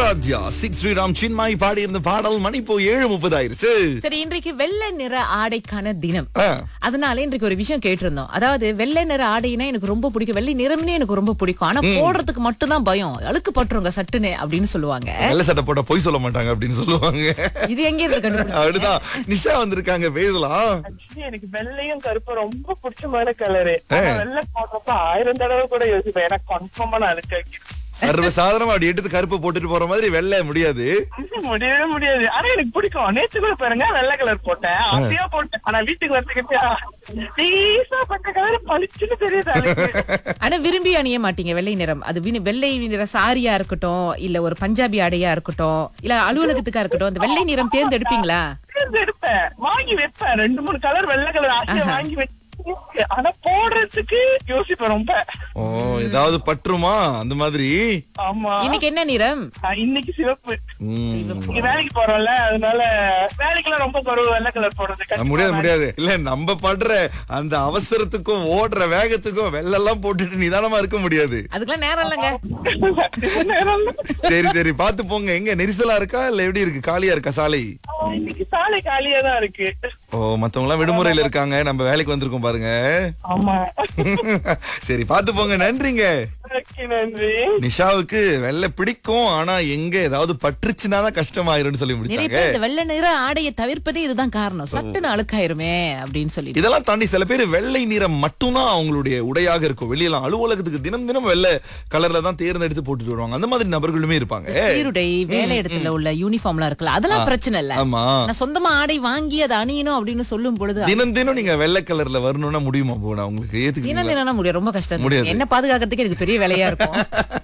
ஆராத்யா சிக் ஸ்ரீராம் சின்மாய் பாடி இருந்த பாடல் மணி இப்போ ஏழு முப்பது ஆயிருச்சு சரி இன்றைக்கு வெள்ளை நிற ஆடைக்கான தினம் ஆ. அதனால இன்றைக்கு ஒரு விஷயம் கேட்டிருந்தோம் அதாவது வெள்ளை நிற ஆடைனா எனக்கு ரொம்ப பிடிக்கும் வெள்ளை நிறம்னே எனக்கு ரொம்ப பிடிக்கும் ஆனா போடுறதுக்கு மட்டும்தான் பயம் அழுக்கு பட்டுருங்க சட்டுன்னு அப்படின்னு சொல்லுவாங்க வெள்ளை சட்டை போட்டா பொய் சொல்ல மாட்டாங்க அப்படின்னு சொல்லுவாங்க இது எங்க இருந்து கண்டுபிடிச்சீங்க? அப்படிதான் நிஷா வந்திருக்காங்க பேசலாம் Actually, எனக்கு வெள்ளையும் கருப்பும் ரொம்ப பிடிச்சமான கலரு வெள்ளை போடுறப்ப ஆயிரம் தடவை கூட யோசிப்பேன் எனக்கு கன்ஃபார்மா நான் அதுக்கு சர்வ சாதாரணமா அப்படி எடுத்து கருப்பு போட்டுட்டு போற மாதிரி வெள்ளை முடியாது முடியவே முடியாது ஆனா எனக்கு பிடிக்கும் நேத்து கூட பாருங்க வெள்ளை கலர் போட்டேன் அப்படியே போட்டேன் ஆனா வீட்டுக்கு வரதுக்கு டீசா பட்ட கலர் பளிச்சுன்னு தெரியுது அழகு. ஆனா விரும்பி அணிய மாட்டீங்க வெள்ளை நிறம் அது வினி- வெள்ளை நிற சாரியா இருக்கட்டும் இல்ல ஒரு பஞ்சாபி ஆடையா இருக்கட்டும் இல்ல அலுவலகத்துக்கா இருக்கட்டும் அந்த வெள்ளை நிறம் தேர்ந்தெடுப்பீங்களா தேர்ந்தெடுப்பேன் வாங்கி வைப்பேன் ரெண்டு மூணு கலர் வெள்ளை கலர் ஆசையா வாங்கி வச்சு ஆனா போடுறதுக்கு யோசிப்பேன் ரொம்ப ஓ ஏதாவது பற்றுமா அந்த மாதிரி ஆமா இன்னைக்கு என்ன நிறம் ஆஹ் இன்னைக்கு சிவப்பு ம். இங்க வேலைக்கு போறோம்ல அதனால வேலைக்கெல்லாம் ரொம்ப குறவு வெள்ளை கலர் போடுறது கஷ்டமா முடியாது முடியாது இல்ல நம்ம படுற அந்த அவசரத்துக்கும் ஓடுற வேகத்துக்கும் வெள்ளெல்லாம் போட்டுட்டு நிதானமா இருக்க முடியாது அதுக்கெல்லாம் நேரம் இல்லைங்க நேரம் சரி சரி பாத்து போங்க எங்க நெரிசலா இருக்கா இல்ல எப்படி இருக்கு காலியா இருக்கா சாலை ஆஹ் இன்னைக்கு சாலை காலியா தான் இருக்கு ஓ மத்தவங்க எல்லாம் விடுமுறையில இருக்காங்க நம்ம வேலைக்கு வந்திருக்கோம் பாருங்க ஆமா சரி பாத்து போங்க நன்றிங்க ஓகே நன்றி நிஷாவுக்கு வெள்ளை பிடிக்கும் ஆனா எங்க ஏதாவது பற்றுச்சுன்னா தான் கஷ்டமாயிரும்னு சொல்லி நிறைய முடிச்சாங்க பேர் இந்த வெள்ளை நிற ஆடையை தவிர்ப்பதே இதுதான் காரணம் சட்டுன்னு அழுக்காயிருமே அப்படின்னு சொல்லிட்டு இதெல்லாம் தாண்டி சில பேர் வெள்ளை நிறம் மட்டும்தான் அவங்களுடைய உடையாக இருக்கும் வெளியெல்லாம் அலுவலகத்துக்கு தினம் தினம் வெள்ளை கலர்ல தான் தேர்ந்தெடுத்து போட்டுட்டு வருவாங்க அந்த மாதிரி நபர்களுமே இருப்பாங்க சீருடை வேலை இடத்துல உள்ள யூனிஃபார்ம்லாம் இருக்குல்ல அதெல்லாம் பிரச்சனை இல்ல ஆமா நான் சொந்தமா ஆடை வாங்கி அதை அணியணும் அப்படின்னு சொல்லும் பொழுது தினம் தினம் நீங்க வெள்ளை கலர்ல வரணும்னா முடியுமா போனா உங்களுக்கு தினம் ஏத்துக்கு தினம் முடியும் ரொம்ப கஷ்டம் முடியாது. என்ன பாதுகாக்கிறதுக்கு எனக்கு பெரிய வேலையா இருக்கும்